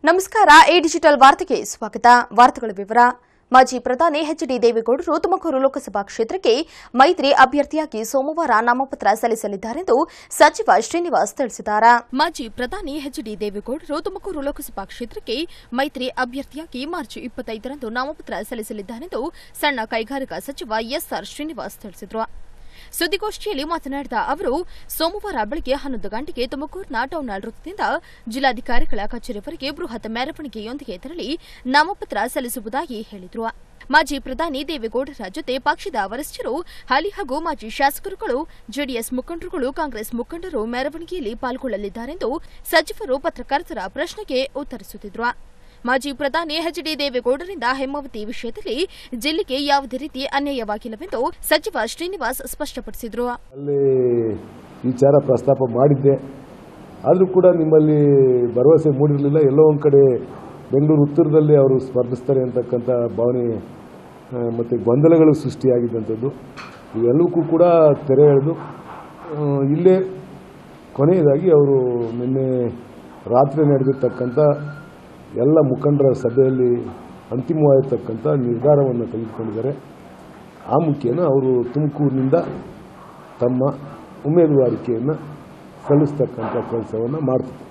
ನಮಸ್ಕಾರ A digital ವಾರ್ತೆಗೆ ಸ್ವಾಗತ ವಾರ್ತೆಗಳ ವಿವರ ಮಾಜಿ ಪ್ರಧಾನಿ ಎಚ್ ಡಿ ದೇವೇಗೌಡರು ತುಮಕೂರು ಲೋಕಸಭಾ ಕ್ಷೇತ್ರಕ್ಕೆ ಮೈತ್ರಿ ಅಭ್ಯರ್ಥಿಯಾಗಿ ಸೋಮವಾರ ನಾಮಪತ್ರ ಸಲ್ಲಿಸಲಿದ್ದಾರೆಂದು ಸಚಿವ ಶ್ರೀನಿವಾಸ್ ತಿಳಿಸಿದ್ದಾರೆ ಮಾಜಿ ಪ್ರಧಾನಿ ಎಚ್ ಡಿ ದೇವೇಗೌಡರು ತುಮಕೂರು ಲೋಕಸಭಾ ಕ್ಷೇತ್ರಕ್ಕೆ ಮೈತ್ರಿ ಅಭ್ಯರ್ಥಿಯಾಗಿ ಮಾರ್ಚ್ ಇಪ್ಪತ್ತೈದರಂದು ನಾಮಪತ್ರ ಸಲ್ಲಿಸಲಿದ್ದಾರೆಂದು ಸಣ್ಣ ಕೈಗಾರಿಕಾ ಸಚಿವ ಎಸ್ಆರ್ ಶ್ರೀನಿವಾಸ್ ತಿಳಿಸಿದರು ಸುದ್ದಿಗೋಷ್ಠಿಯಲ್ಲಿ ಮಾತನಾಡಿದ ಅವರು ಸೋಮವಾರ ಬೆಳಗ್ಗೆ ಹನ್ನೊಂದು ಗಂಟೆಗೆ ತುಮಕೂರಿನ ಟೌನ್ ಹಾಲ್ ವೃತ್ತದಿಂದ ಜಿಲ್ಲಾಧಿಕಾರಿಗಳ ಕಚೇರಿವರೆಗೆ ಬೃಹತ್ ಮೆರವಣಿಗೆಯೊಂದಿಗೆ ತೆರಳಿ ನಾಮಪತ್ರ ಸಲ್ಲಿಸುವುದಾಗಿ ಹೇಳಿದರು ಮಾಜಿ ಪ್ರಧಾನಿ ದೇವೇಗೌಡರ ಜೊತೆ ಪಕ್ಷದ ವರಿಷ್ಠರು ಹಾಲಿ ಹಾಗೂ ಮಾಜಿ ಶಾಸಕರುಗಳು ಜೆಡಿಎಸ್ ಮುಖಂಡರುಗಳು ಕಾಂಗ್ರೆಸ್ ಮುಖಂಡರು ಮೆರವಣಿಗೆಯಲ್ಲಿ ಪಾಲ್ಗೊಳ್ಳಲಿದ್ದಾರೆಂದು ಸಚಿವರು ಪತ್ರಕರ್ತರ ಪ್ರಶ್ನೆಗೆ ಉತ್ತರಿಸುತ್ತಿದ್ದರು ಮಾಜಿ ಪ್ರಧಾನಿ ಎಚ್ ಡಿ ದೇವೇಗೌಡರಿಂದ ಹೇಮಾವತಿ ವಿಷಯದಲ್ಲಿ ಜಿಲ್ಲೆಗೆ ಯಾವುದೇ ರೀತಿ ಅನ್ಯಾಯವಾಗಿಲ್ಲವೆಂದು ಸಚಿವ ಶ್ರೀನಿವಾಸ್ ಸ್ಪಷ್ಟಪಡಿಸಿದರು ಅಲ್ಲಿ ವಿಚಾರ ಪ್ರಸ್ತಾಪ ಮಾಡಿದ್ದೆ ಆದರೂ ಕೂಡ ನಿಮ್ಮಲ್ಲಿ ಭರವಸೆ ಮೂಡಿರಲಿಲ್ಲ ಎಲ್ಲೋ ಒಂದು ಕಡೆ ಬೆಂಗಳೂರು ಉತ್ತರದಲ್ಲಿ ಅವರು ಸ್ಪರ್ಧಿಸ್ತಾರೆ ಅಂತಕ್ಕಂಥ ಭಾವನೆ ಆ, ಮತ್ತು ಗೊಂದಲಗಳು ಸೃಷ್ಟಿಯಾಗಿದ್ದಂಥದ್ದು ಇವೆಲ್ಲವಕ್ಕೂ ಕೂಡ ತೆರೆ ಎಳೆದು ಆ, ಇಲ್ಲೇ ಕೊನೆಯದಾಗಿ ಅವರು ನಿನ್ನೆ ರಾತ್ರಿ ನಡೆದಿರ್ತಕ್ಕಂಥ ಎಲ್ಲ ಮುಖಂಡರ ಸಭೆಯಲ್ಲಿ ಅಂತಿಮವಾಗಿರ್ತಕ್ಕಂಥ ನಿರ್ಧಾರವನ್ನು ತೆಗೆದುಕೊಂಡಿದ್ದಾರೆ ಆ ಮುಖೇನ ಅವರು ತುಮಕೂರಿನಿಂದ ತಮ್ಮ ಉಮೇದುವಾರಿಕೆಯನ್ನು ಸಲ್ಲಿಸ್ತಕ್ಕಂಥ ಕೆಲಸವನ್ನು ಮಾಡ್ತಾರೆ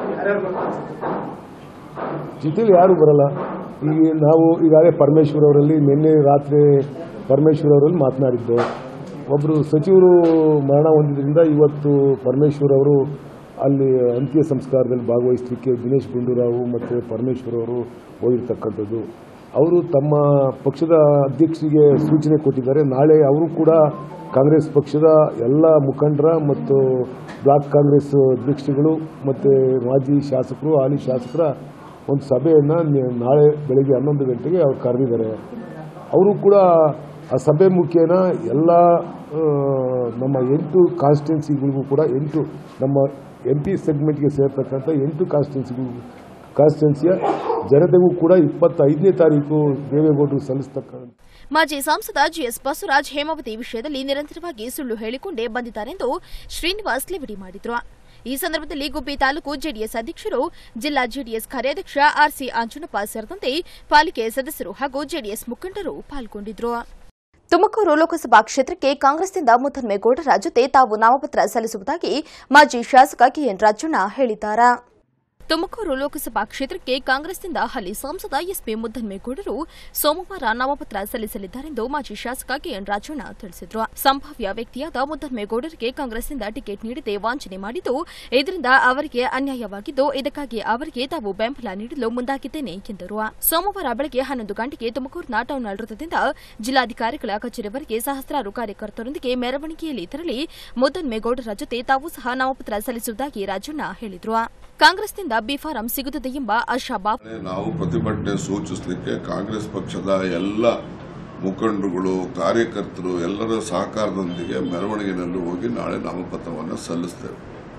ಜೊತೆಲಿ ಯಾರು ಬರಲ್ಲ ಈಗ ನಾವು ಈಗಾಗಲೇ ಪರಮೇಶ್ವರ್ ಅವರಲ್ಲಿ ನಿನ್ನೆ ರಾತ್ರಿ ಪರಮೇಶ್ವರ್ ಅವರಲ್ಲಿ ಮಾತನಾಡಿದ್ದು ಒಬ್ಬರು ಸಚಿವರು ಮರಣ ಹೊಂದಿದ್ರಿಂದ ಇವತ್ತು ಪರಮೇಶ್ವರ್ ಅವರು ಅಲ್ಲಿ ಅಂತ್ಯ ಸಂಸ್ಕಾರದಲ್ಲಿ ಭಾಗವಹಿಸಲಿಕ್ಕೆ ದಿನೇಶ್ ಗುಂಡೂರಾವ್ ಮತ್ತು ಪರಮೇಶ್ವರ್ ಅವರು ಹೋಗಿರ್ತಕ್ಕಂಥದ್ದು ಅವರು ತಮ್ಮ ಪಕ್ಷದ ಅಧ್ಯಕ್ಷರಿಗೆ ಸೂಚನೆ ಕೊಟ್ಟಿದ್ದಾರೆ ನಾಳೆ ಅವರು ಕೂಡ ಕಾಂಗ್ರೆಸ್ ಪಕ್ಷದ ಎಲ್ಲ ಮುಖಂಡರ ಮತ್ತು ಬ್ಲಾಕ್ ಕಾಂಗ್ರೆಸ್ ಅಧ್ಯಕ್ಷರುಗಳು ಮತ್ತು ಮಾಜಿ ಶಾಸಕರು ಹಾಲಿ ಶಾಸಕರ ಒಂದು ಸಭೆಯನ್ನು ನಾಳೆ ಬೆಳಗ್ಗೆ ಹನ್ನೊಂದು ಗಂಟೆಗೆ ಅವ್ರು ಕರೆದಿದ್ದಾರೆ ಅವರು ಕೂಡ ಆ ಸಭೆ ಮುಖೇನ ಎಲ್ಲ ಆ, ನಮ್ಮ ಎಂಟು ಕಾನ್ಸ್ಟಿಟ್ಯೂನ್ಸಿಗಳಿಗೂ ಕೂಡ ಎಂಟು ನಮ್ಮ ಎಂ ಪಿ ಸೆಗ್ಮೆಂಟ್ಗೆ ಸೇರ್ತಕ್ಕಂಥ ಎಂಟು ಕಾನ್ಸ್ಟಿಟ್ಯೂನ್ಸಿಗಳಿಗೂ ಕಾನ್ಸ್ಟಿಟ್ಯೂನ್ಸಿಯ ಜನತೆಗೂ ಕೂಡ ಇಪ್ಪತ್ತೈದನೇ ತಾರೀಕು ದೇವೇಗೌಡರು ಸಲ್ಲಿಸ್ತಕ್ಕಂಥ ಮಾಜಿ ಸಂಸದ ಜಿಎಸ್ ಬಸವರಾಜ್ ಹೇಮಾವತಿ ವಿಷಯದಲ್ಲಿ ನಿರಂತರವಾಗಿ ಸುಳ್ಳು ಹೇಳಿಕೊಂಡೇ ಬಂದಿದ್ದಾರೆಂದು ಶ್ರೀನಿವಾಸ್ ಲೆವಡಿ ಮಾಡಿದ್ರು ಈ ಸಂದರ್ಭದಲ್ಲಿ ಗುಬ್ಬಿ ತಾಲೂಕು ಜೆಡಿಎಸ್ ಅಧ್ಯಕ್ಷರು ಜಿಲ್ಲಾ ಜೆಡಿಎಸ್ ಕಾರ್ಯಾಧ್ಯಕ್ಷ ಆರ್ಸಿ ಆಂಜನಪ್ಪ ಸೇರಿದಂತೆ ಪಾಲಿಕೆ ಸದಸ್ಯರು ಹಾಗೂ ಜೆಡಿಎಸ್ ಮುಖಂಡರು ಪಾಲ್ಗೊಂಡಿದ್ರು ತುಮಕೂರು ಲೋಕಸಭಾ ಕ್ಷೇತ್ರಕ್ಕೆ ಕಾಂಗ್ರೆಸ್ನಿಂದ ಮುದ್ದನ್ಮೇಗೌಡರ ಜೊತೆ ತಾವು ನಾಮಪತ್ರ ಸಲ್ಲಿಸುವುದಾಗಿ ಮಾಜಿ ಶಾಸಕ ಕೆಎನ್ ರಾಜಣ್ಣ ಹೇಳಿದ್ದಾರೆ ತುಮಕೂರು ಲೋಕಸಭಾ ಕ್ಷೇತ್ರಕ್ಕೆ ಕಾಂಗ್ರೆಸ್ನಿಂದ ಹಾಲಿ ಸಂಸದ ಎಸ್ಪಿ ಮುದ್ದನ್ಮೇಗೌಡರು ಸೋಮವಾರ ನಾಮಪತ್ರ ಸಲ್ಲಿಸಲಿದ್ದಾರೆಂದು ಮಾಜಿ ಶಾಸಕ ಕೆಎನ್ ರಾಜಣ್ಣ ತಿಳಿಸಿದರು ಸಂಭಾವ್ಯ ವ್ಯಕ್ತಿಯಾದ ಮುದ್ದನ್ಮೇಗೌಡರಿಗೆ ಕಾಂಗ್ರೆಸ್ನಿಂದ ಟಿಕೆಟ್ ನೀಡದೆ ವಂಚನೆ ಮಾಡಿದ್ದು ಇದರಿಂದ ಅವರಿಗೆ ಅನ್ಯಾಯವಾಗಿದ್ದು ಇದಕ್ಕಾಗಿ ಅವರಿಗೆ ತಾವು ಬೆಂಬಲ ನೀಡಲು ಮುಂದಾಗಿದ್ದೇನೆ ಎಂದರು ಸೋಮವಾರ ಬೆಳಗ್ಗೆ ಹನ್ನೊಂದು ಗಂಟೆಗೆ ತುಮಕೂರಿನ ಟೌನ್ ಹಾಲ್ ವೃತ್ತದಿಂದ ಜಿಲ್ಲಾಧಿಕಾರಿಗಳ ಕಚೇರಿವರೆಗೆ ಸಹಸ್ರಾರು ಕಾರ್ಯಕರ್ತರೊಂದಿಗೆ ಮೆರವಣಿಗೆಯಲ್ಲಿ ತೆರಳಿ ಮುದ್ದನ್ಮೇಗೌಡರ ಜೊತೆ ತಾವು ಸಹ ನಾಮಪತ್ರ ಸಲ್ಲಿಸುವುದಾಗಿ ರಾಜಣ್ಣ ಹೇಳಿದರು ಕಾಂಗ್ರೆಸ್ನಿಂದ ಬಿಫಾರಂ ಸಿಗುತ್ತದೆ ಎಂಬ ಆಶಾಭಾವ ನಾವು ಪ್ರತಿಭಟನೆ ಸೂಚಿಸಲಿಕ್ಕೆ ಕಾಂಗ್ರೆಸ್ ಪಕ್ಷದ ಎಲ್ಲ ಮುಖಂಡರುಗಳು ಕಾರ್ಯಕರ್ತರು ಎಲ್ಲರ ಸಹಕಾರದೊಂದಿಗೆ ಮೆರವಣಿಗೆನಲ್ಲಿ ಹೋಗಿ ನಾಳೆ ನಾಮಪತ್ರವನ್ನು ಸಲ್ಲಿಸ್ತೇವೆ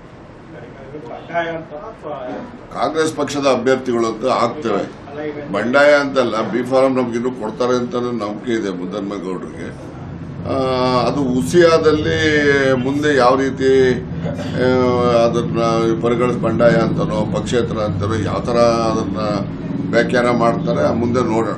ಕಾಂಗ್ರೆಸ್ ಪಕ್ಷದ ಅಭ್ಯರ್ಥಿಗಳು ಅಂತ ಆಗ್ತೇವೆ ಬಂಡಾಯ ಅಂತಲ್ಲ ಬಿ ಫಾರಂ ನಮ್ಗಿನ್ನೂ ಕೊಡ್ತಾರೆ ಅಂತ ನಂಬಿಕೆ ಇದೆ ಮುದ್ದನ್ಮೇಗೌಡರಿಗೆ ಆ, ಅದು ಉಸಿಯಾದಲ್ಲಿ ಮುಂದೆ ಯಾವ ರೀತಿ ಆ, ಅದನ್ನ ಪರಿಗಣಿಸ್ ಬಂಡಾಯ ಅಂತನೋ ಪಕ್ಷೇತರ ಅಂತನೋ ಯಾವ ತರ ಅದನ್ನ ವ್ಯಾಖ್ಯಾನ ಮಾಡ್ತಾರೆ ಆ ಮುಂದೆ ನೋಡೋಣ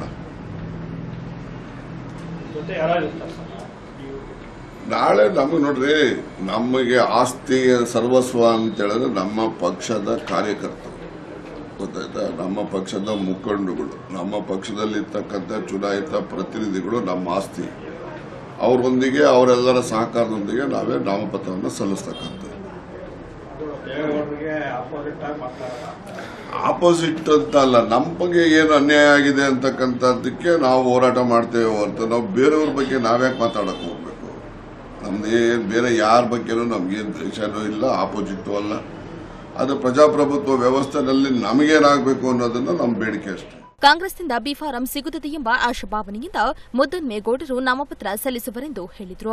ಜೊತೆ ಯಾರಾಗಿರ್ತಾರೆ ಸರ್ ನೀವು ನಾಳೆ ನಮಗೆ ನೋಡ್ರಿ ನಮಗೆ ಆಸ್ತಿ ಸರ್ವಸ್ವ ಅಂತ ಹೇಳಿದ್ರೆ ನಮ್ಮ ಪಕ್ಷದ ಕಾರ್ಯಕರ್ತರು ಗೊತ್ತಾಯ್ತಾ ನಮ್ಮ ಪಕ್ಷದ ಮುಖಂಡರುಗಳು ನಮ್ಮ ಪಕ್ಷದಲ್ಲಿರ್ತಕ್ಕಂಥ ಚುನಾಯಿತ ಪ್ರತಿನಿಧಿಗಳು ನಮ್ಮ ಆಸ್ತಿ ಅವರೊಂದಿಗೆ ಅವರೆಲ್ಲರ ಸಹಕಾರದೊಂದಿಗೆ ನಾವೇ ನಾಮಪತ್ರವನ್ನು ಸಲ್ಲಿಸ್ತಕ್ಕಂಥದ್ದು ದೇವೇಗೌಡರಿಗೆ ಆಪೋಸಿಟ್ ಆಗಿ ಮಾತಾಡೋಣ ಆಪೋಸಿಟ್ ಅಂತ ಅಲ್ಲ ನಮಗೆ ಏನು ಅನ್ಯಾಯ ಆಗಿದೆ ಅಂತಕ್ಕಂಥದ್ದಕ್ಕೆ ನಾವು ಹೋರಾಟ ಮಾಡ್ತೇವೆ ಹೊರತು ನಾವು ಬೇರೆಯವ್ರ ಬಗ್ಗೆ ನಾವ್ಯಾಕೆ ಮಾತಾಡಕ್ ಹೋಗ್ಬೇಕು ನಮ್ದು ಏನ್ ಬೇರೆ ಯಾರ ಬಗ್ಗೆನೂ ನಮ್ಗೇನು ದ್ವೇಷನೂ ಇಲ್ಲ ಆಪೋಸಿಟ್ ಅಲ್ಲ ಅದು ಪ್ರಜಾಪ್ರಭುತ್ವ ವ್ಯವಸ್ಥೆನಲ್ಲಿ ನಮಗೇನಾಗಬೇಕು ಅನ್ನೋದನ್ನ ನಮ್ಮ ಬೇಡಿಕೆ ಅಷ್ಟೇ ಕಾಂಗ್ರೆಸ್ನಿಂದ ಬಿಫಾರಂ ಸಿಗುತ್ತದೆ ಎಂಬ ಆಶಾಭಾವನೆಯಿಂದ ಮುದ್ದನ್ಮೇಗೌಡರು ನಾಮಪತ್ರ ಸಲ್ಲಿಸುವರೆಂದು ಹೇಳಿದರು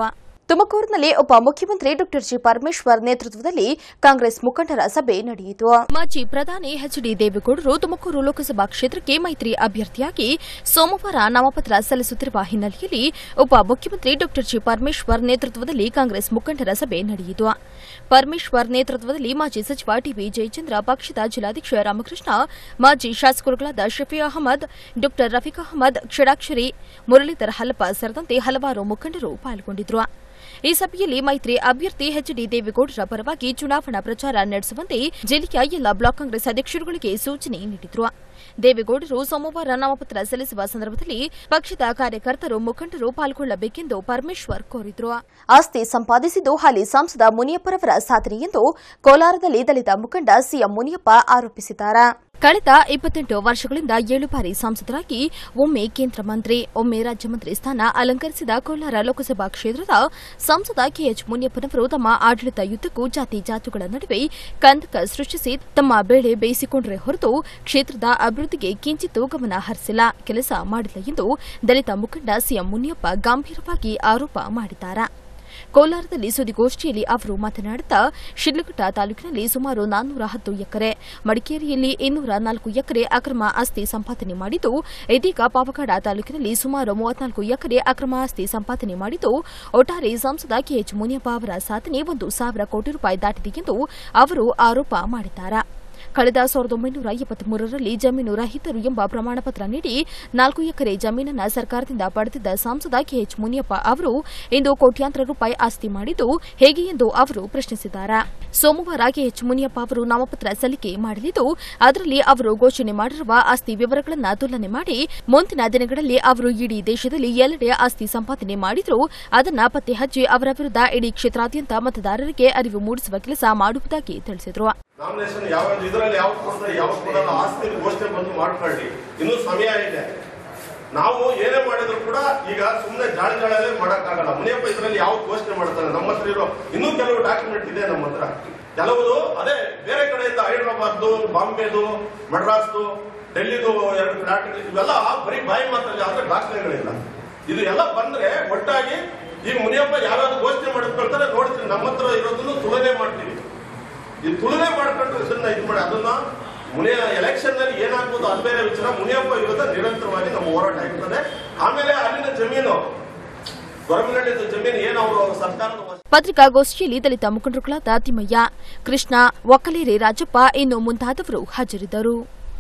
ತುಮಕೂರಿನಲ್ಲಿ ಉಪಮುಖ್ಯಮಂತ್ರಿ ಡಾಕ್ಟರ್ ಜಿ ಪರಮೇಶ್ವರ್ ನೇತೃತ್ವದಲ್ಲಿ ಕಾಂಗ್ರೆಸ್ ಮುಖಂಡರ ಸಭೆ ನಡೆಯಿತು ಮಾಜಿ ಪ್ರಧಾನಿ ಎಚ್ ಡಿ ದೇವೇಗೌಡರು ತುಮಕೂರು ಲೋಕಸಭಾ ಕ್ಷೇತ್ರಕ್ಕೆ ಮೈತ್ರಿ ಅಭ್ಯರ್ಥಿಯಾಗಿ ಸೋಮವಾರ ನಾಮಪತ್ರ ಸಲ್ಲಿಸುತ್ತಿರುವ ಹಿನ್ನೆಲೆಯಲ್ಲಿ ಉಪಮುಖ್ಯಮಂತ್ರಿ ಡಾಕ್ಟರ್ ಜಿ ಪರಮೇಶ್ವರ್ ನೇತೃತ್ವದಲ್ಲಿ ಕಾಂಗ್ರೆಸ್ ಮುಖಂಡರ ಸಭೆ ನಡೆಯಿತು ಪರಮೇಶ್ವರ್ ನೇತೃತ್ವದಲ್ಲಿ ಮಾಜಿ ಸಚಿವ ಟಿಬಿ ಜಯಚಂದ್ರ ಪಕ್ಷದ ಜಿಲ್ಲಾಧ್ಯಕ್ಷ ರಾಮಕೃಷ್ಣ ಮಾಜಿ ಶಾಸಕರುಗಳಾದ ಶಫಿ ಅಹಮದ್ ಡಾಕ್ಟರ್ ರಫೀಕ್ ಅಹಮದ್ ಕ್ಷಡಾಕ್ಷರಿ ಮುರಳೀಧರ್ ಹಲಪ ಸೇರಿದಂತೆ ಹಲವಾರು ಮುಖಂಡರು ಪಾಲ್ಗೊಂಡಿದ್ದರು ಈ ಸಭೆಯಲ್ಲಿ ಮೈತ್ರಿ ಅಭ್ಯರ್ಥಿ ಎಚ್ ಡಿ ದೇವೇಗೌಡರ ಪರವಾಗಿ ಚುನಾವಣಾ ಪ್ರಚಾರ ನಡೆಸುವಂತೆ ಜಿಲ್ಲೆಯ ಎಲ್ಲ ಬ್ಲಾಕ್ ಕಾಂಗ್ರೆಸ್ ಅಧ್ಯಕ್ಷರುಗಳಿಗೆ ಸೂಚನೆ ನೀಡಿದ್ರು ದೇವೇಗೌಡರು ಸೋಮವಾರ ನಾಮಪತ್ರ ಸಲ್ಲಿಸುವ ಸಂದರ್ಭದಲ್ಲಿ ಪಕ್ಷದ ಕಾರ್ಯಕರ್ತರು ಮುಖಂಡರು ಪಾಲ್ಗೊಳ್ಳಬೇಕೆಂದು ಪರಮೇಶ್ವರ್ ಕೋರಿದ್ರು ಆಸ್ತಿ ಸಂಪಾದಿಸಿದ್ದು ಹಾಲಿ ಸಂಸದ ಮುನಿಯಪ್ಪರವರ ಸಾಧನೆ ಎಂದು ಕೋಲಾರದಲ್ಲಿ ದಲಿತ ಮುಖಂಡ ಸಿಎಂ ಮುನಿಯಪ್ಪ ಆರೋಪಿಸಿದ್ದಾರೆ ಕಳೆದ ಇಪ್ಪತ್ತೆಂಟು ವರ್ಷಗಳಿಂದ ಏಳು ಬಾರಿ ಸಂಸದರಾಗಿ ಒಮ್ಮೆ ಕೇಂದ್ರ ಮಂತ್ರಿ ಒಮ್ಮೆ ರಾಜ್ಯ ಮಂತ್ರಿ ಸ್ಥಾನ ಅಲಂಕರಿಸಿದ ಕೋಲಾರ ಲೋಕಸಭಾ ಕ್ಷೇತ್ರದ ಸಂಸದ ಕೆಎಚ್ ಮುನಿಯಪ್ಪನವರು ತಮ್ಮ ಆಡಳಿತ ಯುದ್ದಕ್ಕೂ ಜಾತಿ ಜಾತಿಗಳ ನಡುವೆ ಕಂದಕ ಸೃಷ್ಟಿಸಿ ತಮ್ಮ ಬೇಳೆ ಬೇಯಿಸಿಕೊಂಡ್ರೆ ಹೊರತು ಕ್ಷೇತ್ರದ ಅಭಿವೃದ್ಧಿಗೆ ಕಿಂಚಿತ್ತೂ ಗಮನ ಹರಿಸಿಲ್ಲ ಕೆಲಸ ಮಾಡಿಲ್ಲ ಎಂದು ದಲಿತ ಮುಖಂಡ ಸಿಎಂ ಮುನಿಯಪ್ಪ ಗಂಭೀರವಾಗಿ ಆರೋಪ ಮಾಡಿದ್ದಾರೆ ಕೋಲಾರದಲ್ಲಿ ಸುದ್ದಿಗೋಷ್ಠಿಯಲ್ಲಿ ಅವರು ಮಾತನಾಡುತ್ತಾ ಶಿಡ್ಲಘಟ್ಟ ತಾಲೂಕಿನಲ್ಲಿ ಸುಮಾರು ನಾನ್ನೂರ ಹತ್ತು ಎಕರೆ ಮಡಿಕೇರಿಯಲ್ಲಿ ಇನ್ನೂರ ನಾಲ್ಕು ಎಕರೆ ಅಕ್ರಮ ಆಸ್ತಿ ಸಂಪಾದನೆ ಮಾಡಿದ್ದು ಇದೀಗ ಪಾವಗಡ ತಾಲೂಕಿನಲ್ಲಿ ಸುಮಾರು ಮೂವತ್ನಾಲ್ಕು ಎಕರೆ ಅಕ್ರಮ ಆಸ್ತಿ ಸಂಪಾದನೆ ಮಾಡಿದ್ದು ಒಟ್ಟಾರೆ ಸಂಸದ ಕೆಎಚ್ ಮುನಿಯಪ್ಪ ಅವರ ಸಾಧನೆ ಒಂದು ಸಾವಿರ ಕೋಟಿ ರೂಪಾಯಿ ದಾಟಿದೆ ಎಂದು ಅವರು ಆರೋಪ ಮಾಡಿದ್ದಾರೆ ಕಳೆದ ಸಾವಿರದ ಒಂಬೈನೂರ ಎಪ್ಪತ್ಮೂರರಲ್ಲಿ ಜಮೀನು ರಹಿತರು ಎಂಬ ಪ್ರಮಾಣಪತ್ರ ನೀಡಿ ನಾಲ್ಕು ಎಕರೆ ಜಮೀನನ್ನ ಸರ್ಕಾರದಿಂದ ಪಡೆದಿದ್ದ ಸಂಸದ ಕೆಎಚ್ ಮುನಿಯಪ್ಪ ಅವರು ಇಂದು ಕೋಟ್ಯಾಂತರ ರೂಪಾಯಿ ಆಸ್ತಿ ಮಾಡಿದ್ದು ಹೇಗೆ ಎಂದು ಅವರು ಪ್ರಶ್ನಿಸಿದ್ದಾರೆ ಸೋಮವಾರ ಕೆಎಚ್ ಮುನಿಯಪ್ಪ ಅವರು ನಾಮಪತ್ರ ಸಲ್ಲಿಕೆ ಮಾಡಲಿದ್ದು ಅದರಲ್ಲಿ ಅವರು ಘೋಷಣೆ ಮಾಡಿರುವ ಆಸ್ತಿ ವಿವರಗಳನ್ನು ತುಲನೆ ಮಾಡಿ ಮುಂದಿನ ದಿನಗಳಲ್ಲಿ ಅವರು ಇಡೀ ದೇಶದಲ್ಲಿ ಎಲ್ಲೆಡೆ ಆಸ್ತಿ ಸಂಪಾದನೆ ಮಾಡಿದ್ರು ಅದನ್ನ ಪತ್ತೆ ಹಚ್ಚಿ ಅವರ ವಿರುದ್ಧ ಇಡೀ ಕ್ಷೇತ್ರಾದ್ಯಂತ ಮತದಾರರಿಗೆ ಅರಿವು ಮೂಡಿಸುವ ಕೆಲಸ ಮಾಡುವುದಾಗಿ ತಿಳಿಸಿದರು ನಾಮಿನೇಷನ್ ಯಾವ ಇದರಲ್ಲಿ ಯಾವ ಕೊಡ್ತಾರೆ ಯಾವ ಕೊಡಲ್ಲ ಆಸ್ತಿ ಘೋಷಣೆ ಬಂದು ಮಾಡ್ಕೊಳ್ಳಿ ಇನ್ನೂ ಸಮಯ ಇದೆ ನಾವು ಏನೇ ಮಾಡಿದ್ರು ಕೂಡ ಈಗ ಸುಮ್ಮನೆ ಜಾಳ ಜಾಳಲ್ಲೇ ಮಾಡಕ್ಕಾಗಲ್ಲ ಮುನಿಯಪ್ಪ ಇದರಲ್ಲಿ ಯಾವ ಘೋಷಣೆ ಮಾಡ್ತಾನೆ ನಮ್ಮ ಹತ್ರ ಇರೋ ಇನ್ನೂ ಕೆಲವು ಡಾಕ್ಯುಮೆಂಟ್ ಇದೆ ನಮ್ಮ ಹತ್ರ ಕೆಲವುದು ಅದೇ ಬೇರೆ ಕಡೆಯಿಂದ ಹೈದರಾಬಾದ್ದು ಬಾಂಬೆದು ಮಡ್ರಾಸ್ದು ಡೆಲ್ಲಿದು ಎರಡು ಫ್ಲಾಟ್ ಇವೆಲ್ಲ ಬರೀ ಬಾಯಿ ಮಾತಲ್ಲಿ ಆದ್ರೆ ದಾಖಲೆಗಳಿಲ್ಲ ಇದು ಎಲ್ಲ ಬಂದ್ರೆ ಒಟ್ಟಾಗಿ ಈ ಮುನಿಯಪ್ಪ ಯಾವ್ಯಾವ್ದು ಘೋಷಣೆ ಮಾಡಿಸ್ಕೊಳ್ತಾರೆ ನೋಡ್ತೀನಿ ನಮ್ಮ ಹತ್ರ ಇರೋದನ್ನು ತುಲನೆ ಮಾಡ್ತೀವಿ ಇದು ತುಲನೆ ಮಾಡ್ಕೊಂಡು ಇದನ್ನ ಇದು ಮಾಡಿ ಅದನ್ನ ಮುನಿಯ ಎಲೆಕ್ಷನ್ ನಲ್ಲಿ ಏನಾಗ್ಬೋದು ಅದು ಬೇರೆ ವಿಚಾರ ಮುನಿಯಪ್ಪ ವಿರುದ್ಧ ನಿರಂತರವಾಗಿ ನಮ್ಮ ಹೋರಾಟ ಆಗ್ತದೆ ಆಮೇಲೆ ಅಲ್ಲಿನ ಜಮೀನು ಗೌರ್ಮೆಂಟ್ ಜಮೀನು ಏನು ಅವರು ಸರ್ಕಾರದ ವಶ- ಪತ್ರಿಕಾಗೋಷ್ಠಿಯಲ್ಲಿ ದಲಿತ ಮುಖಂಡರುಗಳಾದ ತಿಮ್ಮಯ್ಯ ಕೃಷ್ಣ ಒಕ್ಕಲೇರಿ ರಾಜಪ್ಪ ಇನ್ನು ಮುಂತಾದವರು ಹಾಜರಿದ್ದರು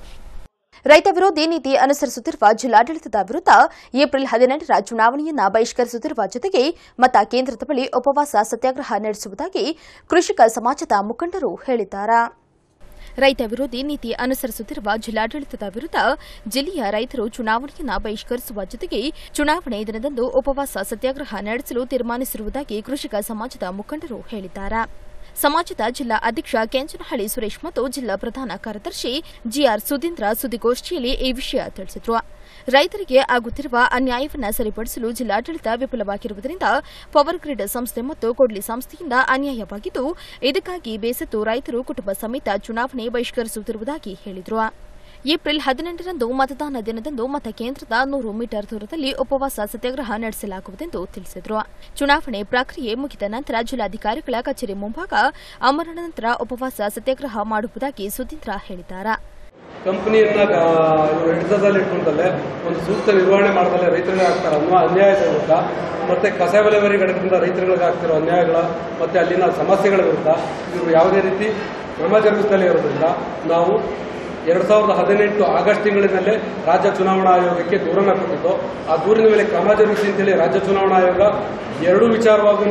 ರೈತ ವಿರೋಧಿ ನೀತಿ ಅನುಸರಿಸುತ್ತಿರುವ ಜಿಲ್ಲಾಡಳಿತದ ವಿರುದ್ಧ ಏಪ್ರಿಲ್ ಹದಿನೆಂಟರ ಚುನಾವಣೆಯನ್ನ ಬಹಿಷ್ಕರಿಸುತ್ತಿರುವ ಜೊತೆಗೆ ಮತ ಕೇಂದ್ರದ ಬಳಿ ಉಪವಾಸ ಸತ್ಯಾಗ್ರಹ ನಡೆಸುವುದಾಗಿ ಕೃಷಿಕ ಸಮಾಜದ ಮುಖಂಡರು ಹೇಳಿದ್ದಾರೆ ರೈತ ವಿರೋಧಿ ನೀತಿ ಅನುಸರಿಸುತ್ತಿರುವ ಜಿಲ್ಲಾಡಳಿತದ ವಿರುದ್ಧ ಜಿಲ್ಲೆಯ ರೈತರು ಚುನಾವಣೆಯನ್ನ ಬಹಿಷ್ಕರಿಸುವ ಜೊತೆಗೆ ಚುನಾವಣೆ ದಿನದಂದು ಉಪವಾಸ ಸತ್ಯಾಗ್ರಹ ನಡೆಸಲು ತೀರ್ಮಾನಿಸಿರುವುದಾಗಿ ಕೃಷಿಕ ಸಮಾಜದ ಮುಖಂಡರು ಹೇಳಿದ್ದಾರೆ ಸಮಾಜದ ಜಿಲ್ಲಾ ಅಧ್ಯಕ್ಷ ಕೆಂಚನಹಳ್ಳಿ ಸುರೇಶ್ ಮತ್ತು ಜಿಲ್ಲಾ ಪ್ರಧಾನ ಕಾರ್ಯದರ್ಶಿ ಜಿಆರ್ ಸುಧೀಂದ್ರ ಸುದ್ದಿಗೋಷ್ಠಿಯಲ್ಲಿ ಈ ವಿಷಯ ತಿಳಿಸಿದರು ರೈತರಿಗೆ ಆಗುತ್ತಿರುವ ಅನ್ಯಾಯವನ್ನ ಸರಿಪಡಿಸಲು ಜಿಲ್ಲಾಡಳಿತ ವಿಫಲವಾಗಿರುವುದರಿಂದ ಪವರ್ ಗ್ರಿಡ್ ಸಂಸ್ಥೆ ಮತ್ತು ಕೊಡ್ಲಿ ಸಂಸ್ಥೆಯಿಂದ ಅನ್ಯಾಯವಾಗಿದ್ದು ಇದಕ್ಕಾಗಿ ಬೇಸತ್ತು ರೈತರು ಕುಟುಂಬ ಸಮೇತ ಚುನಾವಣೆ ಬಹಿಷ್ಕರಿಸುತ್ತಿರುವುದಾಗಿ ಹೇಳಿದರು ಏಪ್ರಿಲ್ ಹದಿನೆಂಟರಂದು ಮತದಾನ ದಿನದಂದು ಮತಕೇಂದ್ರದ ನೂರು ಮೀಟರ್ ದೂರದಲ್ಲಿ ಉಪವಾಸ ಸತ್ಯಾಗ್ರಹ ನಡೆಸಲಾಗುವುದೆಂದು ತಿಳಿಸಿದರು ಚುನಾವಣೆ ಪ್ರಕ್ರಿಯೆ ಮುಗಿದ ನಂತರ ಜಿಲ್ಲಾಧಿಕಾರಿಗಳ ಕಚೇರಿ ಮುಂಭಾಗ ಅಮರಣ ನಂತರ ಉಪವಾಸ ಸತ್ಯಾಗ್ರಹ ಮಾಡುವುದಾಗಿ ಸುಧೀಂದ್ರ ಹೇಳಿದ್ದಾರೆ ಕಂಪನಿಯನ್ನ ಇವರು ಹಿಡಿತದಲ್ಲಿ ಇಟ್ಕೊಂಡಲ್ಲೇ ಒಂದು ಸೂಕ್ತ ನಿರ್ವಹಣೆ ಮಾಡದಲ್ಲೇ ರೈತರಿಗೆ ಆಗ್ತಾರ ಅನ್ನೋ ಅನ್ಯಾಯದ ವಿರುದ್ಧ ಮತ್ತೆ ಕಸ ವಿಲೇವಾರಿ ಘಟಕದಿಂದ ರೈತರುಗಳಿಗೆ ಆಗ್ತಿರೋ ಅನ್ಯಾಯಗಳ ಮತ್ತೆ ಅಲ್ಲಿನ ಸಮಸ್ಯೆಗಳ ವಿರುದ್ಧ ಇವರು ಯಾವುದೇ ರೀತಿ ಕ್ರಮ ಜರುಗಿಸದಲ್ಲೇ ಇರೋದ್ರಿಂದ ನಾವು ಎರಡು ಸಾವಿರದ ಹದಿನೆಂಟು ಆಗಸ್ಟ್ ತಿಂಗಳಿನಲ್ಲೇ ರಾಜ್ಯ ಚುನಾವಣಾ ಆಯೋಗಕ್ಕೆ ದೂರನ್ನ ಕೊಟ್ಟಿದ್ದು ಆ ದೂರಿನ ಮೇಲೆ ಕ್ರಮ ಜರುಗಿಸಿ ಅಂತೇಳಿ ರಾಜ್ಯ ಚುನಾವಣಾ ಆಯೋಗ ಎರಡೂ ವಿಚಾರವಾಗೂ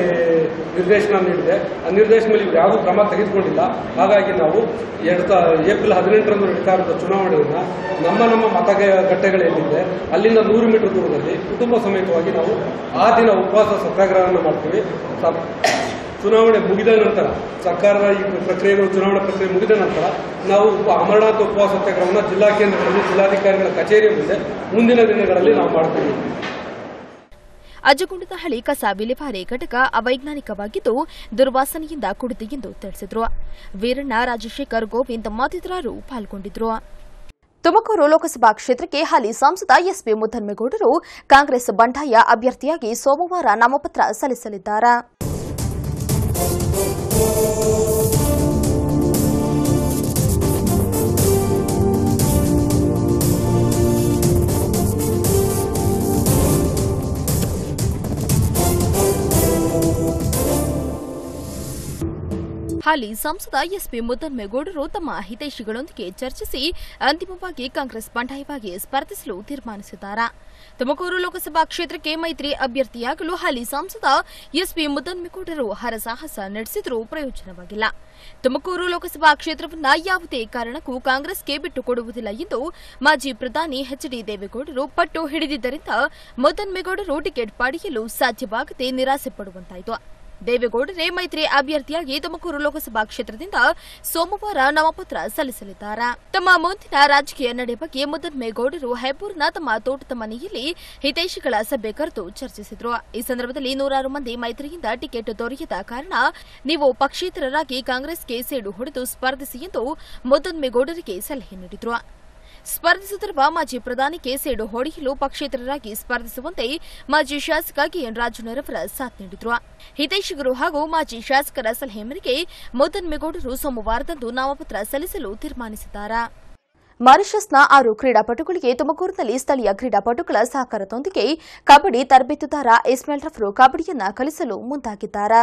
ನಿರ್ದೇಶನ ನೀಡಿದೆ ಆ ನಿರ್ದೇಶನ ಮೇಲೆ ಇವ್ರು ಯಾವುದೂ ಕ್ರಮ ತೆಗೆದುಕೊಂಡಿಲ್ಲ ಹಾಗಾಗಿ ನಾವು ಎರಡು ಸಾ ಏಪ್ರಿಲ್ ಹದಿನೆಂಟರಂದು ನಡೀತಾ ಇರುವ ಚುನಾವಣೆಯನ್ನು ನಮ್ಮ ನಮ್ಮ ಮತಗಟ್ಟೆಗಳೇನಿದೆ ಅಲ್ಲಿಂದ ನೂರು ಮೀಟರ್ ದೂರದಲ್ಲಿ ಕುಟುಂಬ ಸಮೇತವಾಗಿ ನಾವು ಆ ದಿನ ಉಪವಾಸ ಸತ್ಯಾಗ್ರಹವನ್ನು ಮಾಡ್ತೀವಿ ಸ- ಚುನಾವಣೆ ಮುಗಿದ ನಂತರ ಸರ್ಕಾರದ ಈ ಪ್ರಕ್ರಿಯೆಗಳು ಚುನಾವಣಾ ಪ್ರಕ್ರಿಯೆ ಮುಗಿದ ನಂತರ ನಾವು ಉಪ ಅಮರನಾಥ ಉಪವಾಸ ಸತ್ಯಾಗ್ರಹವನ್ನು ಜಿಲ್ಲಾ ಕೇಂದ್ರಗಳಲ್ಲಿ ಜಿಲ್ಲಾಧಿಕಾರಿಗಳ ಕಚೇರಿಯ ಮುಂದೆ ಮುಂದಿನ ದಿನಗಳಲ್ಲಿ ನಾವು ಮಾಡ್ತೀವಿ ಅಜ್ಜಗುಂಡದಹಳ್ಳಿ ಕಸ ವಿಲೇವಾರಿ ಘಟಕ ಅವೈಜ್ಞಾನಿಕವಾಗಿದ್ದು ದುರ್ವಾಸನೆಯಿಂದ ಕೂಡಿದೆ ಎಂದು ತಿಳಿಸಿದರು ವೀರಣ್ಣ ರಾಜಶೇಖರ್ ಗೋವಿಂದ್ ಮತ್ತಿತರರು ಪಾಲ್ಗೊಂಡಿದ್ದರು ತುಮಕೂರು ಲೋಕಸಭಾ ಕ್ಷೇತ್ರಕ್ಕೆ ಹಾಲಿ ಸಂಸದ ಎಸ್ಪಿ ಮುದ್ದನ್ಮೇಗೌಡರು ಕಾಂಗ್ರೆಸ್ ಬಂಡಾಯ ಅಭ್ಯರ್ಥಿಯಾಗಿ ಸೋಮವಾರ ನಾಮಪತ್ರ ಸಲ್ಲಿಸಲಿದ್ದಾರೆ ಹಾಲಿ ಸಂಸದ ಎಸ್ಪಿ ಮುದ್ದನ್ಮೇಗೌಡರು ತಮ್ಮ ಹಿತೈಷಿಗಳೊಂದಿಗೆ ಚರ್ಚಿಸಿ ಅಂತಿಮವಾಗಿ ಕಾಂಗ್ರೆಸ್ ಬಂಡಾಯವಾಗಿ ಸ್ಪರ್ಧಿಸಲು ತೀರ್ಮಾನಿಸಿದ್ದಾರೆ ತುಮಕೂರು ಲೋಕಸಭಾ ಕ್ಷೇತ್ರಕ್ಕೆ ಮೈತ್ರಿ ಅಭ್ಯರ್ಥಿಯಾಗಲು ಹಾಲಿ ಸಂಸದ ಎಸ್ಪಿ ಮುದ್ದನ್ಮೇಗೌಡರು ಹರಸಾಹಸ ನಡೆಸಿದರೂ ಪ್ರಯೋಜನವಾಗಿಲ್ಲ ತುಮಕೂರು ಲೋಕಸಭಾ ಕ್ಷೇತ್ರವನ್ನ ಯಾವುದೇ ಕಾರಣಕ್ಕೂ ಕಾಂಗ್ರೆಸ್ಗೆ ಬಿಟ್ಟು ಕೊಡುವುದಿಲ್ಲ ಎಂದು ಮಾಜಿ ಪ್ರಧಾನಿ ಎಚ್ ಡಿ ದೇವೇಗೌಡರು ಪಟ್ಟು ಹಿಡಿದಿದ್ದರಿಂದ ಮುದ್ದನ್ಮೇಗೌಡರು ಟಿಕೆಟ್ ಪಡೆಯಲು ಸಾಧ್ಯವಾಗದೆ ನಿರಾಸೆ ಪಡುವಂತಾಯಿತು ದೇವೇಗೌಡರೇ ಮೈತ್ರಿ ಅಭ್ಯರ್ಥಿಯಾಗಿ ತುಮಕೂರು ಲೋಕಸಭಾ ಕ್ಷೇತ್ರದಿಂದ ಸೋಮವಾರ ನಾಮಪತ್ರ ಸಲ್ಲಿಸಲಿದ್ದಾರೆ ತಮ್ಮ ಮುಂದಿನ ರಾಜಕೀಯ ನಡೆ ಬಗ್ಗೆ ಮುದ್ದನ್ಮೇಗೌಡರು ಹೆಬ್ಬೂರಿನ ತಮ್ಮ ತೋಟದ ಮನೆಯಲ್ಲಿ ಹಿತೈಷಿಗಳ ಸಭೆ ಕರೆದು ಚರ್ಚಿಸಿದ್ರು ಈ ಸಂದರ್ಭದಲ್ಲಿ ನೂರಾರು ಮಂದಿ ಮೈತ್ರಿಯಿಂದ ಟಿಕೆಟ್ ದೊರೆಯದ ಕಾರಣ ನೀವು ಪಕ್ಷೇತರರಾಗಿ ಕಾಂಗ್ರೆಸ್ಗೆ ಸೇಡು ಹೊಡೆದು ಸ್ಪರ್ಧಿಸಿ ಎಂದು ಮುದ್ದನ್ಮೇಗೌಡರಿಗೆ ಸಲಹೆ ನೀಡಿದ್ರು ಸ್ಪರ್ಧಿಸುತ್ತಿರುವ ಮಾಜಿ ಪ್ರಧಾನಿಗೆ ಸೇಡು ಹೊಡೆಯಲು ಪಕ್ಷೇತರರಾಗಿ ಸ್ಪರ್ಧಿಸುವಂತೆ ಮಾಜಿ ಶಾಸಕ ಕೆಎನ್ ರಾಜುನರವರ ಸಾಥ್ ನೀಡಿದ್ರು ಹಿತೈಷಿಗರು ಹಾಗೂ ಮಾಜಿ ಶಾಸಕರ ಸಲಹೆ ಮೇರೆಗೆ ಮುದ್ದನ್ಮೇಗೌಡರು ಸೋಮವಾರದಂದು ನಾಮಪತ್ರ ಸಲ್ಲಿಸಲು ತೀರ್ಮಾನಿಸಿದ್ದಾರೆ ಮಾರಿಷಸ್ನ ಆರು ಕ್ರೀಡಾಪಟುಗಳಿಗೆ ತುಮಕೂರಿನಲ್ಲಿ ಸ್ಥಳೀಯ ಕ್ರೀಡಾಪಟುಗಳ ಸಹಕಾರದೊಂದಿಗೆ ಕಬಡ್ಡಿ ತರಬೇತುದಾರ ಇಸ್ಮಾಯಿಲ್ ರಫರು ಕಬಡ್ಡಿಯನ್ನ ಕಲಿಸಲು ಮುಂದಾಗಿದ್ದಾರೆ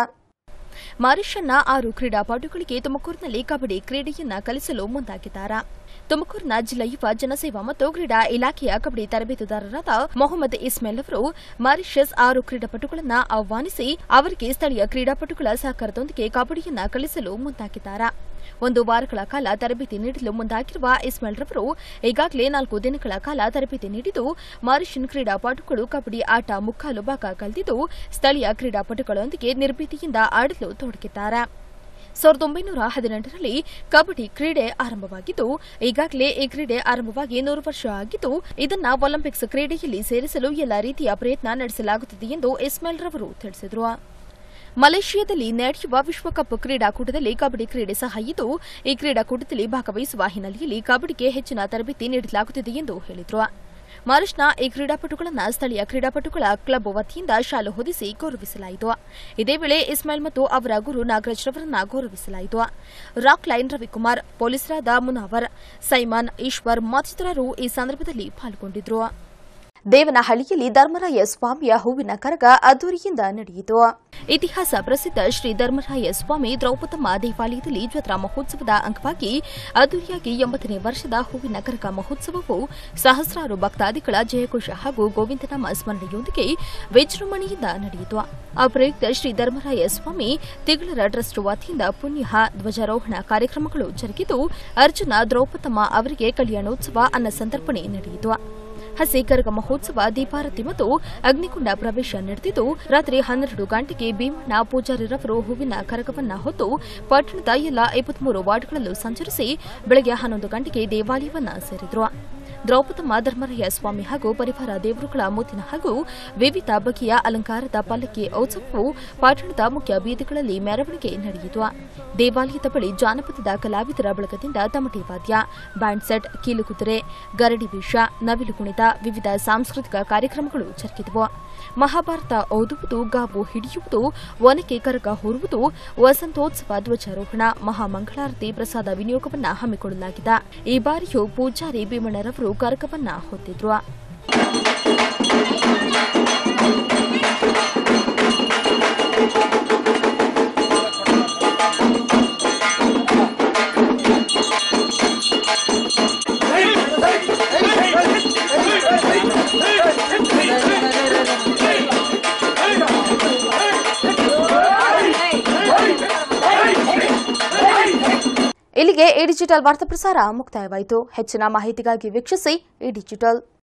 ಮಾರಿಷನ್ನ ಆರು ಕ್ರೀಡಾಪಟುಗಳಿಗೆ ತುಮಕೂರಿನಲ್ಲಿ ಕಬಡ್ಡಿ ಕ್ರೀಡೆಯನ್ನ ಕಲಿಸಲು ಮುಂದಾಗಿದ್ದಾರೆ ತುಮಕೂರಿನ ಜಿಲ್ಲಾ ಯುವ ಜನಸೇವಾ ಮತ್ತು ಕ್ರೀಡಾ ಇಲಾಖೆಯ ಕಬಡ್ಡಿ ತರಬೇತುದಾರರಾದ ಮೊಹಮ್ಮದ್ ಇಸ್ಮೇಲ್ ಅವರು ಮಾರಿಷಸ್ ಆರು ಕ್ರೀಡಾಪಟುಗಳನ್ನ ಆಹ್ವಾನಿಸಿ ಅವರಿಗೆ ಸ್ಥಳೀಯ ಕ್ರೀಡಾಪಟುಗಳ ಸಹಕಾರದೊಂದಿಗೆ ಕಬಡ್ಡಿಯನ್ನ ಕಲಿಸಲು ಮುಂದಾಗಿದ್ದಾರೆ ಒಂದು ವಾರಗಳ ಕಾಲ ತರಬೇತಿ ನೀಡಲು ಮುಂದಾಗಿರುವ ಇಸ್ಮಾಯಿಲ್ ರವರು ಈಗಾಗಲೇ ನಾಲ್ಕು ದಿನಗಳ ಕಾಲ ತರಬೇತಿ ನೀಡಿದ್ದು ಮಾರಿಷನ್ ಕ್ರೀಡಾಪಟುಗಳು ಕಬಡ್ಡಿ ಆಟ ಮುಕ್ಕಾಲು ಭಾಗ ಕಲಿತಿದ್ದು ಸ್ಥಳೀಯ ಕ್ರೀಡಾಪಟುಗಳೊಂದಿಗೆ ನಿರ್ಭೀತಿಯಿಂದ ಆಡಲು ತೊಡಗಿದ್ದಾರೆ ಸಾವಿರದ ಒಂಬೈನೂರ ಹದಿನೆಂಟರಲ್ಲಿ ಕಬಡ್ಡಿ ಕ್ರೀಡೆ ಆರಂಭವಾಗಿದ್ದು ಈಗಾಗಲೇ ಈ ಕ್ರೀಡೆ ಆರಂಭವಾಗಿ ನೂರು ವರ್ಷ ಆಗಿದ್ದು ಇದನ್ನ ಒಲಿಂಪಿಕ್ಸ್ ಕ್ರೀಡೆಯಲ್ಲಿ ಸೇರಿಸಲು ಎಲ್ಲಾ ರೀತಿಯ ಪ್ರಯತ್ನ ನಡೆಸಲಾಗುತ್ತಿದೆ ಎಂದು ಇಸ್ಮಾಯಿಲ್ ರವರು ತಿಳಿಸಿದರು ಮಲೇಷಿಯಾದಲ್ಲಿ ನಡೆಯುವ ವಿಶ್ವಕಪ್ ಕ್ರೀಡಾಕೂಟದಲ್ಲಿ ಕಬಡ್ಡಿ ಕ್ರೀಡೆ ಸಹ ಇದ್ದು ಈ ಕ್ರೀಡಾಕೂಟದಲ್ಲಿ ಭಾಗವಹಿಸುವ ಹಿನ್ನೆಲೆಯಲ್ಲಿ ಕಬಡ್ಡಿಗೆ ಹೆಚ್ಚಿನ ತರಬೇತಿ ನೀಡಲಾಗುತ್ತಿದೆ ಎಂದು ಹೇಳಿದರು ಮಾರ್ಚ್ನ ಈ ಕ್ರೀಡಾಪಟುಗಳನ್ನು ಸ್ಥಳೀಯ ಕ್ರೀಡಾಪಟುಗಳ ಕ್ಲಬ್ ವತಿಯಿಂದ ಶಾಲು ಹೊದಿಸಿ ಗೌರವಿಸಲಾಯಿತು ಇದೇ ವೇಳೆ ಇಸ್ಮಾಯಿಲ್ ಮತ್ತು ಅವರ ಗುರು ನಾಗರಾಜ್ ರವರನ್ನ ಗೌರವಿಸಲಾಯಿತು ರಾಕ್ ಲೈನ್ ರವಿಕುಮಾರ್ ಪೊಲೀಸರಾದ ಮುನಾವರ್ ಸೈಮಾನ್ ಈಶ್ವರ್ ಮತ್ತಿತರರು ಈ ಸಂದರ್ಭದಲ್ಲಿ ಪಾಲ್ಗೊಂಡಿದ್ರು ದೇವನಹಳ್ಳಿಯಲ್ಲಿ ಧರ್ಮರಾಯ ಸ್ವಾಮಿಯ ಹೂವಿನ ಕರಗ ಅದ್ದೂರಿಯಿಂದ ನಡೆಯಿತು ಇತಿಹಾಸ ಪ್ರಸಿದ್ಧ ಶ್ರೀ ಧರ್ಮರಾಯ ಸ್ವಾಮಿ ದ್ರೌಪದಮ್ಮ ದೇವಾಲಯದಲ್ಲಿ ಜಾತ್ರಾ ಮಹೋತ್ಸವದ ಅಂಗವಾಗಿ ಅದ್ದೂರಿಯಾಗಿ ಎಂಬತ್ತನೇ ವರ್ಷದ ಹೂವಿನ ಕರಗ ಮಹೋತ್ಸವವು ಸಹಸ್ರಾರು ಭಕ್ತಾದಿಗಳ ಜಯಘೋಷ ಹಾಗೂ ಗೋವಿಂದನಾಮ ಸ್ಮರಣೆಯೊಂದಿಗೆ ವಿಜೃಂಭಣೆಯಿಂದ ನಡೆಯಿತು ಆ ಪ್ರಯುಕ್ತ ಶ್ರೀ ಧರ್ಮರಾಯ ಸ್ವಾಮಿ ತಿಗಳರ ಟ್ರಸ್ಟ್ ವತಿಯಿಂದ ಪುಣ್ಯ ಧ್ವಜಾರೋಹಣ ಕಾರ್ಯಕ್ರಮಗಳು ಜರುಗಿದ್ದು ಅರ್ಜುನ ದ್ರೌಪದಮ್ಮ ಅವರಿಗೆ ಕಲ್ಯಾಣೋತ್ಸವ ಅನ್ನ ಸಂತರ್ಪಣೆ ನಡೆಯಿತು ಹಸಿ ಕರಗ ಮಹೋತ್ಸವ ದೀಪಾರತಿ ಮತ್ತು ಅಗ್ನಿಕುಂಡ ಪ್ರವೇಶ ನಡೆದಿದ್ದು ರಾತ್ರಿ ಹನ್ನೆರಡು ಗಂಟೆಗೆ ಭೀಮಣ್ಣ ಪೂಜಾರಿರವರು ಹೂವಿನ ಕರಗವನ್ನ ಹೊತ್ತು ಪಟ್ಟಣದ ಎಲ್ಲ ಇಪ್ಪತ್ಮೂರು ವಾರ್ಡ್ಗಳಲ್ಲೂ ಸಂಚರಿಸಿ ಬೆಳಗ್ಗೆ ಹನ್ನೊಂದು ಗಂಟೆಗೆ ದೇವಾಲಯವನ್ನ ಸೇರಿದ್ರು ದ್ರೌಪದಮ್ಮ ಧರ್ಮರಾಯ ಸ್ವಾಮಿ ಹಾಗೂ ಪರಿವಾರ ದೇವರುಗಳ ಮುತ್ತಿನ ಹಾಗೂ ವಿವಿಧ ಬಗೆಯ ಅಲಂಕಾರದ ಪಲ್ಲಕ್ಕಿ ಉತ್ಸವವು ಪಟ್ಟಣದ ಮುಖ್ಯ ಬೀದಿಗಳಲ್ಲಿ ಮೆರವಣಿಗೆ ನಡೆಯಿತು ದೇವಾಲಯದ ಬಳಿ ಜಾನಪದದ ಕಲಾವಿದರ ಬಳಗದಿಂದ ತಮಟೆ ವಾದ್ಯ ಬ್ಯಾಂಡ್ ಸೆಟ್ ಕೀಲುಕುದುರೆ ಗರಡಿ ವೇಷ ನವಿಲು ಕುಣಿತ ವಿವಿಧ ಸಾಂಸ್ಕೃತಿಕ ಕಾರ್ಯಕ್ರಮಗಳು ಜರುಗಿದವು ಮಹಾಭಾರತ ಓದುವುದು ಗಾವು ಹಿಡಿಯುವುದು ಒನಕೆ ಕರಗ ಹೊರುವುದು ವಸಂತೋತ್ಸವ ಧ್ವಜಾರೋಹಣ ಮಹಾಮಂಗಳಾರತಿ ಪ್ರಸಾದ ವಿನಿಯೋಗವನ್ನ ಹಮ್ಮಿಕೊಳ್ಳಲಾಗಿದೆ ಈ ಬಾರಿಯೂ ಪೂಜಾರಿ ಭೀಮಣ್ಣರವರು ಕರಗವನ್ನ ಹೊತ್ತಿದ್ರು ಇಲ್ಲಿಗೆ ಈ ಡಿಜಿಟಲ್ ವಾರ್ತಾ ಪ್ರಸಾರ ಮುಕ್ತಾಯವಾಯಿತು ಹೆಚ್ಚಿನ ಮಾಹಿತಿಗಾಗಿ ವೀಕ್ಷಿಸಿ ಈ ಡಿಜಿಟಲ್